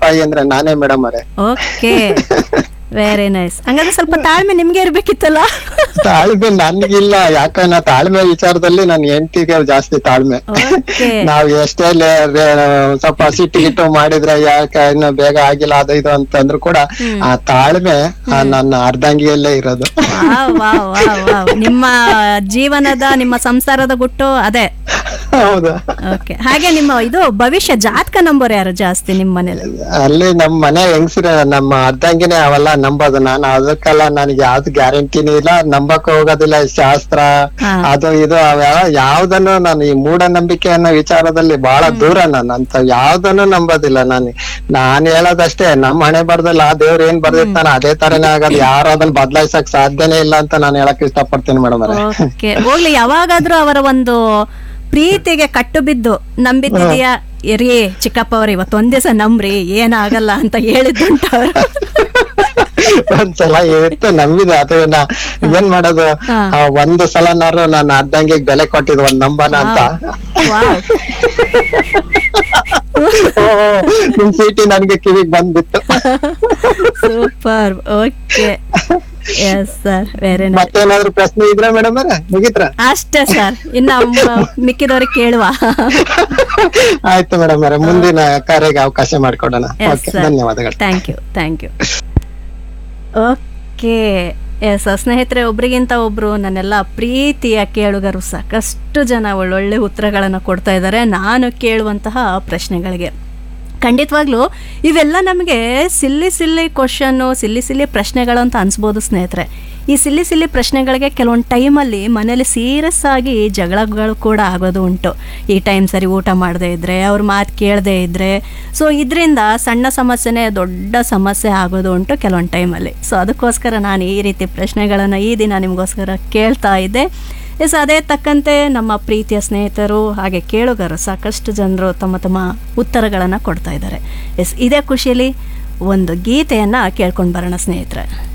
ತಾಯಿ ಅಂದ್ರೆ ನಾನೇ ಮೇಡಮ್ ಅವರೇ ಓಕೆ ವೆರಿ ನೈಸ್ ಹಂಗಾದ್ರೆ ಸ್ವಲ್ಪ ತಾಳ್ಮೆ ನಿಮ್ಗೆ ಇರ್ಬೇಕಿತ್ತಲ್ಲ ತಾಳ್ಮೆ ನನ್ಗಿಲ್ಲ ಯಾಕಂದ್ರೆ ತಾಳ್ಮೆ ವಿಚಾರದಲ್ಲಿ ನನ್ ಹೆಂಡತಿಗೆ ಜಾಸ್ತಿ ತಾಳ್ಮೆ ಓಕೆ ನಾವ್ ಎಷ್ಟೇ ಲೇ- ರೇ- ಸ್ವಲ್ಪ ಸಿಟ್ಟಿಗಿಟ್ಟು ಮಾಡಿದ್ರೆ ಯಾಕೆ ಇನ್ನು ಬೇಗ ಆಗಿಲ್ಲ ಅದು ಇದು ಅಂತಂದ್ರು ಕೂಡ ಆ ತಾಳ್ಮೆ ಆ ನನ್ನ ಅರ್ಧಂಗಿಯಲ್ಲೇ ಇರೋದು ವಾವ್ ವಾವ್ ವಾವ್ ವಾವ್ ನಿಮ್ಮ ಜೀವನದ ನಿಮ್ಮ ಸಂಸಾರದ ಗುಟ್ಟು ಅದೇ ಹೌದು ಓಕೆ ಹಾಗೆ ನಿಮ್ಮ ಇದು ಭವಿಷ್ಯ ಜಾತಕ ನಂಬರ್ ಯಾರು ಜಾಸ್ತಿ ನಿಮ್ಮ ಮನೇಲಿ ಅಲ್ಲಿ ನಮ್ ಮನೆ ಹೆಂಗ್ಸ್ರ ನಮ್ಮ ಅರ್ಧಂಗಿನೇ ಅವೆಲ್ಲ ನಂಬೋದು ನಾನು ಅದಕ್ಕೆಲ್ಲ ನನಗೆ ಯಾವ್ದು ಗ್ಯಾರಂಟಿನೂ ಇಲ್ಲ ನಂಬಕ್ ಹೋಗೋದಿಲ್ಲ ಶಾಸ್ತ್ರ ಹಾ. ಅದು ಇದು ಅವೆಲ್ಲ ಯಾವ್ದನ್ನು ನಾನು ಈ ಮೂಢನಂಬಿಕೆ ಅನ್ನೋ ವಿಚಾರದಲ್ಲಿ ಬಹಳ ದೂರ ನಾನು ಅಂತ ಯಾವ್ದನ್ನು ನಂಬೋದಿಲ್ಲ ನಾನು ನಾನ್ ಹೇಳೋದಷ್ಟೇ ನಮ್ ಹಣೆ ಬರ್ದಲ್ಲ ಆ ದೇವ್ರ ಏನ್ ಬರ್ದಿರ್ತಾನ ಅದೇ ತರನೇ ಆಗೋದು ಯಾರು ಅದನ್ನ ಬದಲಾಯಿಸಕ್ ಸಾಧ್ಯನೇ ಇಲ್ಲ ಅಂತ ನಾನು ಹೇಳಕ್ ಇಷ್ಟಪಡ್ತೀನಿ ಮೇಡಮ್ ಅವರೇ ಓಕೆ ಹೋಗ್ಲಿ ಯಾವಾಗಾದ್ರೂ ಅವರ ಒಂದು ಪ್ರೀತಿಗೆ ಕಟ್ಟು ಬಿದ್ದು ನಂಬಿದ್ದಿದೆಯಾ ಇರಿ ಚಿಕ್ಕಪ್ಪ ಅವ್ರು ಇವತ್ತೊಂದ್ ದಿವಸ ನಂಬ್ರಿ ಏನಾಗಲ್ಲ ಅಂತ ಹೇಳಿದ್ದುಂಟ ಅವರು ಒಂದ್ಸಲ ಇತ್ತು ನಂಬಿದೆ ಅದು ನಾ ಏನ್ ಮಾಡೋದು ಹಾ. ಆ, ಒಂದು ಸಲನಾರು ನಾನು ಅರ್ಧಂಗೆ ಬೆಲೆ ಕೊಟ್ಟಿದ್ ಒಂದ್ ನಂಬನ ಅಂತ ವಾವ್ ಓ, ನಿಮ್ ಸೀಟಿ ನನ್ಗೆ ಕಿವಿಗ್ ಬಂದ್ಬಿಟ್ಟು super okay yes sir very nice ಮತ್ತೇನಾದ್ರು ಪ್ರಶ್ನೆ ಇದ್ರ ಮೇಡಮ್ ಅವ್ರೆ ಮುಗಿತ್ರ ಅಷ್ಟೇ ಸರ್ ಇನ್ನ ಮ- ಮಿಕ್ಕಿದವ್ರಿಗೆ ಕೇಳುವ ಆಯ್ತು ಮೇಡಮ್ ಅವರೇ ಮುಂದಿನ ಕಾರ್ಯಕ್ಕೆ ಅವಕಾಶ ಮಾಡ್ಕೊಡೋಣ ಎಸ್ ಓಕೆ ಸರ್ ಧನ್ಯವಾದಗಳು thank you thank you okay yes ಸ್ನೇಹಿತರೆ ಒಬ್ರಿಗಿಂತ ಒಬ್ರು ನನ್ನೆಲ್ಲ ಪ್ರೀತಿಯ ಕೇಳುಗರು ಸಾಕಷ್ಟು ಜನ ಒಳ್ಳೊಳ್ಳೆ ಉತ್ತರಗಳನ್ನು ಕೊಡ್ತಾ ಇದ್ದಾರೆ ನಾನು ಕೇಳುವಂತಹ ಪ್ರಶ್ನೆಗಳಿಗೆ ಖಂಡಿತವಾಗ್ಲೂ ಇವೆಲ್ಲ ನಮಗೆ ಸಿಲ್ಲಿ ಸಿಲ್ಲಿ ಕ್ವಶನ್ನು ಸಿಲ್ಲಿ ಸಿಲ್ಲಿ ಪ್ರಶ್ನೆಗಳು ಅಂತ ಅನ್ಸ್ಬೋದು ಸ್ನೇಹಿತರೆ ಈ ಸಿಲ್ಲಿ ಸಿಲ್ಲಿ ಪ್ರಶ್ನೆಗಳಿಗೆ ಕೆಲವೊಂದು ಟೈಮಲ್ಲಿ ಮನೇಲಿ ಸೀರಿಯಸ್ ಆಗಿ ಜಗಳಗಳು ಕೂಡ ಆಗೋದು ಉಂಟು ಈ ಟೈಮ್ ಸರಿ ಊಟ ಮಾಡದೇ ಇದ್ದರೆ ಅವ್ರ ಮಾತು ಕೇಳದೇ ಇದ್ದರೆ ಸೊ ಇದರಿಂದ ಸಣ್ಣ ಸಮಸ್ಯೆನೇ ದೊಡ್ಡ ಸಮಸ್ಯೆ ಆಗೋದು ಉಂಟು ಕೆಲವೊಂದು ಟೈಮಲ್ಲಿ ಸೊ ಅದಕ್ಕೋಸ್ಕರ ನಾನು ಈ ರೀತಿ ಪ್ರಶ್ನೆಗಳನ್ನು ಈ ದಿನ ನಿಮಗೋಸ್ಕರ ಕೇಳ್ತಾ ಇದ್ದೆ ಎಸ್ ಅದೇ ತಕ್ಕಂತೆ ನಮ್ಮ ಪ್ರೀತಿಯ ಸ್ನೇಹಿತರು ಹಾಗೆ ಕೇಳುಗರು ಸಾಕಷ್ಟು ಜನರು ತಮ್ಮ ತಮ್ಮ ಉತ್ತರಗಳನ್ನು ಕೊಡ್ತಾ ಇದ್ದಾರೆ ಎಸ್ ಇದೇ ಖುಷಿಯಲ್ಲಿ ಒಂದು ಗೀತೆಯನ್ನು ಕೇಳ್ಕೊಂಡು ಬರೋಣ ಸ್ನೇಹಿತರೆ